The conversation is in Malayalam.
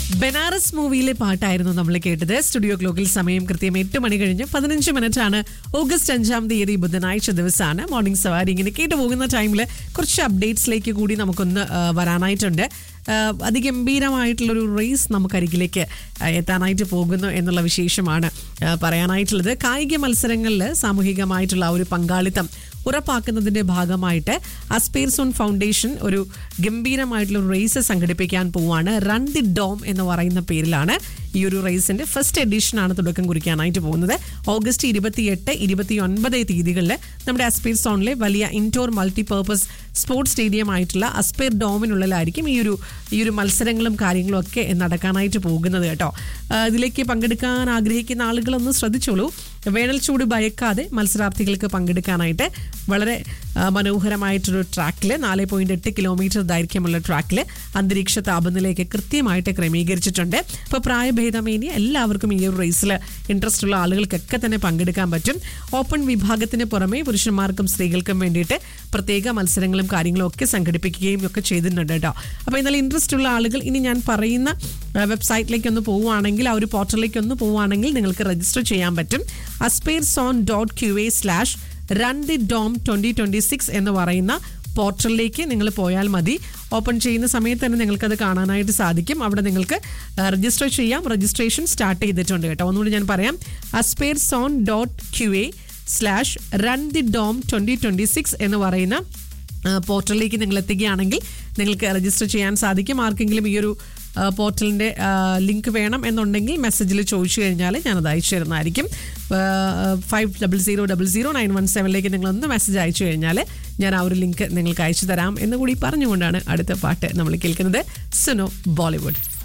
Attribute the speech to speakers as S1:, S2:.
S1: ബനാറസ് മൂവിയിലെ പാട്ടായിരുന്നു നമ്മൾ കേട്ടത് സ്റ്റുഡിയോ ക്ലോക്കിൽ സമയം കൃത്യം എട്ട് മണി കഴിഞ്ഞ് പതിനഞ്ച് മിനിറ്റ് ആണ് ഓഗസ്റ്റ് അഞ്ചാം തീയതി ബുധനാഴ്ച ദിവസമാണ് മോർണിംഗ് സവാരി ഇങ്ങനെ കേട്ടു പോകുന്ന ടൈമിൽ കുറച്ച് അപ്ഡേറ്റ്സിലേക്ക് കൂടി നമുക്കൊന്ന് ആ, വരാനായിട്ടുണ്ട് ആ, അതിഗംഭീരമായിട്ടുള്ളൊരു റേസ് നമുക്കരികിലേക്ക് ആ, എത്താനായിട്ട് പോകുന്നു എന്നുള്ള വിശേഷമാണ് ആ, പറയാനായിട്ടുള്ളത് കായിക മത്സരങ്ങളിൽ സാമൂഹികമായിട്ടുള്ള ആ ഒരു പങ്കാളിത്തം ഉറപ്പാക്കുന്നതിന്റെ ഭാഗമായിട്ട് അസ്പേർസോൺ ഫൗണ്ടേഷൻ ഒരു ഗംഭീരമായിട്ടുള്ള ഒരു റേസ് സംഘടിപ്പിക്കാൻ പോവുകയാണ് റൺ ദി ഡോം എന്ന് പറയുന്ന പേരിലാണ് ഈ ഒരു റേസിന്റെ ഫസ്റ്റ് എഡിഷൻ ആണ് തുടക്കം കുറിക്കാനായിട്ട് പോകുന്നത് ഓഗസ്റ്റ് ഇരുപത്തിയെട്ട് ഇരുപത്തി ഒൻപത് തീയതികളിൽ നമ്മുടെ അസ്പേർ സോണിലെ വലിയ ഇൻഡോർ മൾട്ടിപർപ്പസ് സ്പോർട്സ് സ്റ്റേഡിയം ആയിട്ടുള്ള അസ്പേർ ഡോമിനുള്ളിലായിരിക്കും ഈ ഒരു ഈ ഒരു മത്സരങ്ങളും കാര്യങ്ങളും ഒക്കെ നടക്കാനായിട്ട് പോകുന്നത് കേട്ടോ ആ, ഇതിലേക്ക് പങ്കെടുക്കാൻ ആഗ്രഹിക്കുന്ന ആളുകളൊന്ന് ശ്രദ്ധിച്ചോളൂ വേനൽ ചൂട് ഭയക്കാതെ മത്സരാർത്ഥികൾക്ക് പങ്കെടുക്കാനായിട്ട് വളരെ ആ, മനോഹരമായിട്ടൊരു ട്രാക്കിൽ നാല് പോയിന്റ് എട്ട് കിലോമീറ്റർ ദൈർഘ്യമുള്ള ട്രാക്കിൽ അന്തരീക്ഷ താപനിലയൊക്കെ കൃത്യമായിട്ട് ക്രമീകരിച്ചിട്ടുണ്ട് ഇപ്പോൾ പ്രായഭേദമേന്യ എല്ലാവർക്കും ഈ ഒരു റേസിൽ ഇൻട്രസ്റ്റ് ഉള്ള ആളുകൾക്കൊക്കെ തന്നെ പങ്കെടുക്കാൻ പറ്റും ഓപ്പൺ വിഭാഗത്തിന് പുറമെ പുരുഷന്മാർക്കും സ്ത്രീകൾക്കും വേണ്ടിയിട്ട് പ്രത്യേക മത്സരങ്ങളും കാര്യങ്ങളും ഒക്കെ സംഘടിപ്പിക്കുകയും ഒക്കെ ചെയ്തിട്ടുണ്ട് കേട്ടോ അപ്പോൾ എന്നാൽ ഇൻട്രസ്റ്റ് ഉള്ള ആളുകൾ ഇനി ഞാൻ പറയുന്ന വെബ്സൈറ്റിലേക്ക് ഒന്ന് പോവുകയാണെങ്കിൽ ആ ഒരു പോർട്ടലിലേക്ക് ഒന്ന് പോവുകയാണെങ്കിൽ നിങ്ങൾക്ക് രജിസ്റ്റർ ചെയ്യാൻ പറ്റും aspire zone dot Q A slash run the dome twenty twenty six എന്ന് പറയുന്ന പോർട്ടലിലേക്ക് നിങ്ങൾ പോയാൽ മതി ഓപ്പൺ ചെയ്യുന്ന സമയത്ത് തന്നെ നിങ്ങൾക്കത് കാണാനായിട്ട് സാധിക്കും അവിടെ നിങ്ങൾക്ക് രജിസ്റ്റർ ചെയ്യാം രജിസ്ട്രേഷൻ സ്റ്റാർട്ട് ചെയ്തിട്ടുണ്ട് കേട്ടോ ഒന്നുകൂടി ഞാൻ പറയാം aspire zone dot Q A slash run the dome twenty twenty six എന്ന് പറയുന്ന ആ, പോർട്ടലിലേക്ക് നിങ്ങൾ എത്തുകയാണെങ്കിൽ നിങ്ങൾക്ക് രജിസ്റ്റർ ചെയ്യാൻ സാധിക്കും ആർക്കെങ്കിലും ഈ ഒരു ആ, പോർട്ടലിൻ്റെ ആ, ലിങ്ക് വേണം എന്നുണ്ടെങ്കിൽ മെസ്സേജിൽ ചോദിച്ചു കഴിഞ്ഞാൽ ഞാനത് അയച്ചു തരുന്നതായിരിക്കും five double zero double zero nine one സെവനിലേക്ക് നിങ്ങളൊന്ന് മെസ്സേജ് അയച്ചു കഴിഞ്ഞാൽ ഞാൻ ആ ഒരു ലിങ്ക് നിങ്ങൾക്ക് അയച്ചു തരാം എന്ന് കൂടി പറഞ്ഞുകൊണ്ടാണ് അടുത്ത പാട്ട് നമ്മൾ കേൾക്കുന്നത് സുനോ ബോളിവുഡ്